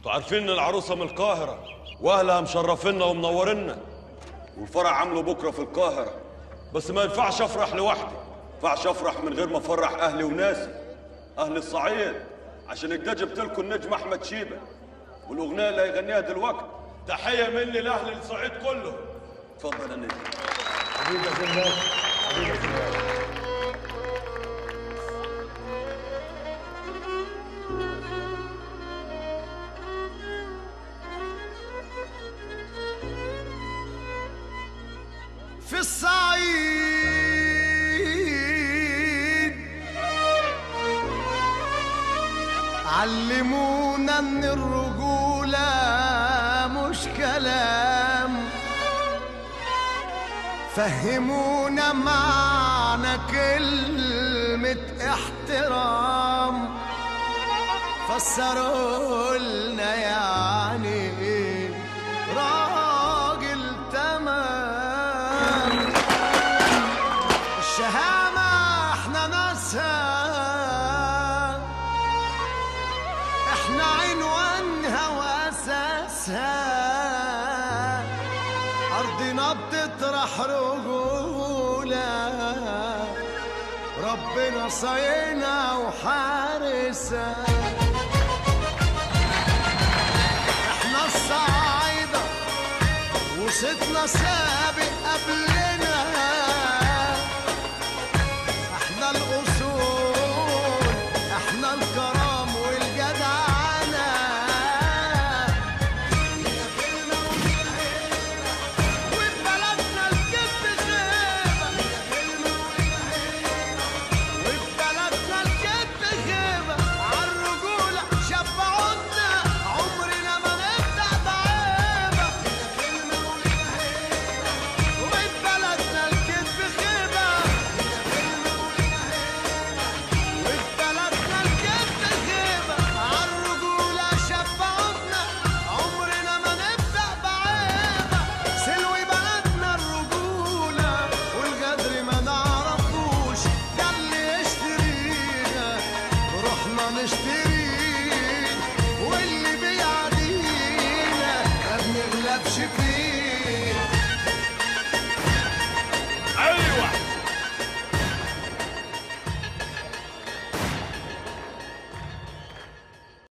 انتوا عارفين ان العروسه من القاهره واهلها مشرفينا ومنورينا والفرح عامله بكره في القاهره بس ما ينفعش افرح لوحدي ما ينفعش افرح من غير ما افرح اهلي وناسي اهل الصعيد عشان كده جبت لكم النجم احمد شيبه والاغنيه اللي هيغنيها دلوقتي تحيه مني لاهل الصعيد كله اتفضل يا نجم حبيبي يا زلمه حبيبي يا زلمه في الصعيد علمونا ان الرجولة مش كلام فهمونا معنى كلمة احترام فسروا لنا يعني ايه راجل تمام الشهامة احنا ناسها احنا عنوانها واساسها ارضنا بتطرح رجولة ربنا صاينا وحارسها احنا الصعايدة وصيتنا سابق قبلنا احنا الاصول احنا الكرم والجدعنة وفي بلدنا الكذب غيبة وفي بلدنا الكذب غيبة عالرجولة شبعونا عمرنا ما نبدأ بعيبة وفي بلدنا الكذب غيبة وفي بلدنا الكذب غيبة عالرجولة شبعونا عمرنا ما نبدأ بعيبة سلوي بلدنا الرجولة والغدر ما نعرفوش ده اللي يشترينا رحنا نشتريه واللي بيعدينا ما بنغلبش فيه